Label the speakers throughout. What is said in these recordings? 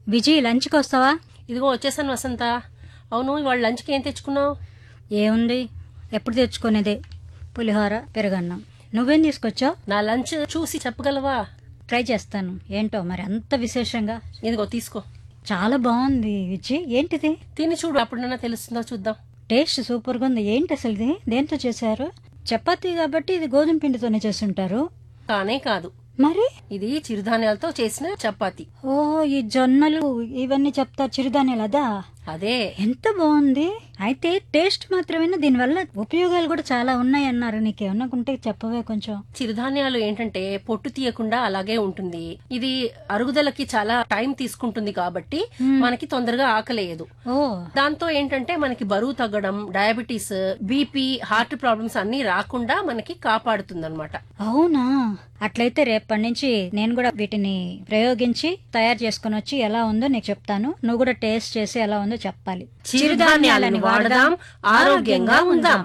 Speaker 1: విజయ్ లంచ్కి వస్తావా
Speaker 2: ఇదిగో వచ్చేసాను వసంత అవును ఇవాళ లంచ్కి ఏం తెచ్చుకున్నావు
Speaker 1: ఏముంది ఎప్పుడు తెచ్చుకునేదే పులిహోర పెరుగన్నం నువ్వేం తీసుకొచ్చావు
Speaker 2: నా లంచ్ చూసి చెప్పగలవా
Speaker 1: ట్రై చేస్తాను ఏంటో మరి అంత విశేషంగా
Speaker 2: ఇదిగో తీసుకో
Speaker 1: చాలా బాగుంది విజయ్ ఏంటిది
Speaker 2: తిని చూడు అప్పుడన్నా తెలుస్తుందో చూద్దాం
Speaker 1: టేస్ట్ సూపర్గా ఉంది ఏంటి అసలు ఇది దేంతో చేశారు చపాతీ కాబట్టి ఇది గోధుమ పిండితోనే చేస్తుంటారు
Speaker 2: కానే కాదు
Speaker 1: మరి
Speaker 2: ఇది చిరుధాన్యాలతో చేసిన చపాతి
Speaker 1: ఓ ఈ జొన్నలు ఇవన్నీ చెప్తారు చిరుధాన్యాలు అదా
Speaker 2: అదే
Speaker 1: ఎంత బాగుంది అయితే టేస్ట్ మాత్రమేనా దీనివల్ల ఉపయోగాలు కూడా చాలా ఉన్నాయి అన్నారు నీకేమన్నా ఉంటే చెప్పవే కొంచెం
Speaker 2: చిరుధాన్యాలు ఏంటంటే పొట్టు తీయకుండా అలాగే ఉంటుంది ఇది అరుగుదలకి చాలా టైం తీసుకుంటుంది కాబట్టి మనకి తొందరగా ఆకలేయదు
Speaker 1: ఓ
Speaker 2: దాంతో ఏంటంటే మనకి బరువు తగ్గడం డయాబెటీస్ బీపీ హార్ట్ ప్రాబ్లమ్స్ అన్ని రాకుండా మనకి కాపాడుతుంది అనమాట
Speaker 1: అవునా అట్లయితే రేపటి నుంచి నేను కూడా వీటిని ప్రయోగించి తయారు చేసుకుని వచ్చి ఎలా ఉందో నీకు చెప్తాను నువ్వు కూడా టేస్ట్ చేసి ఎలా ఉందో చెప్పాలి
Speaker 2: చిరుధాన్యాలను వాడదాం ఆరోగ్యంగా ఉందాం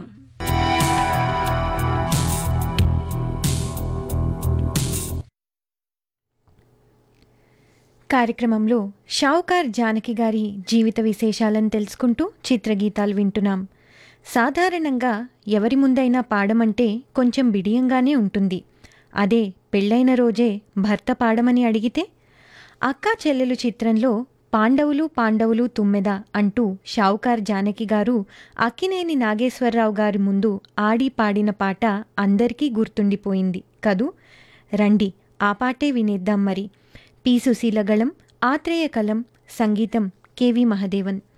Speaker 3: కార్యక్రమంలో షావుకార్ జానకి గారి జీవిత విశేషాలను తెలుసుకుంటూ చిత్రగీతాలు వింటున్నాం సాధారణంగా ఎవరి ముందైనా పాడమంటే కొంచెం బిడియంగానే ఉంటుంది అదే పెళ్ళైన రోజే భర్త పాడమని అడిగితే అక్కా చెల్లెలు చిత్రంలో పాండవులు పాండవులు తుమ్మెద అంటూ షావుకార్ జానకి గారు అక్కినేని నాగేశ్వరరావు గారి ముందు ఆడి పాడిన పాట అందరికీ గుర్తుండిపోయింది కదూ రండి ఆ పాటే వినేద్దాం మరి పి సుశీలగళం ఆత్రేయ కలం సంగీతం కెవి మహదేవన్